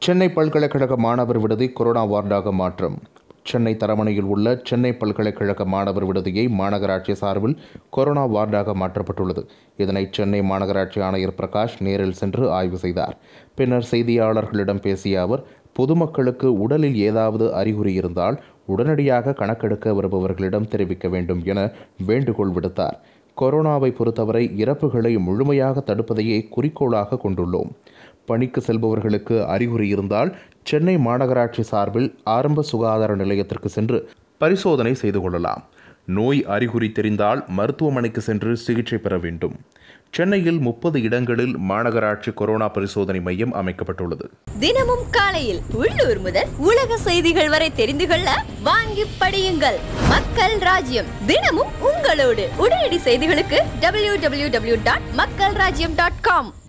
சென்னை பல்கலைக்கழக மாணவர் விடுதி கொரோனா வார்டாக மாற்றம் சென்னை தரமணையில் உள்ள சென்னை பல்கலைக்கழக மாணவர் விடுதியை மாநகராட்சி சார்பில் கொரோனா வார்டாக மாற்றப்பட்டுள்ளது இதனை சென்னை மாநகராட்சி ஆணையர் பிரகாஷ் நேரில் சென்று ஆய்வு செய்தார் பின்னர் செய்தியாளர்களிடம் பேசிய அவர் பொதுமக்களுக்கு உடலில் ஏதாவது அறிகுறி இருந்தால் உடனடியாக கணக்கெடுக்க வருபவர்களிடம் தெரிவிக்க வேண்டும் என வேண்டுகோள் விடுத்தார் கொரோனாவை பொறுத்தவரை இறப்புகளை முழுமையாக தடுப்பதையே குறிக்கோளாக கொண்டுள்ளோம் பணிக்கு செல்பவர்களுக்கு அறிகுறி இருந்தால் சென்னை மாநகராட்சி சார்பில் ஆரம்ப சுகாதார நிலையத்திற்கு சென்று பரிசோதனை செய்து கொள்ளலாம் நோய் அறிகுறி தெரிந்தால் மருத்துவமனைக்கு சென்று சிகிச்சை பெற வேண்டும் சென்னையில் முப்பது இடங்களில் மாநகராட்சி கொரோனா பரிசோதனை மையம் அமைக்கப்பட்டுள்ளது தினமும் காலையில் உள்ளூர் முதல் உலக செய்திகள் வரை தெரிந்து கொள்ள வாங்கி படியுங்கள் மக்கள் ராஜ்யம் தினமும் உங்களோடு உடனடி செய்திகளுக்கு டபிள்யூ டபிள்யூ டபிள்யூ டாட் மக்கள் ராஜ்யம் டாட் காம்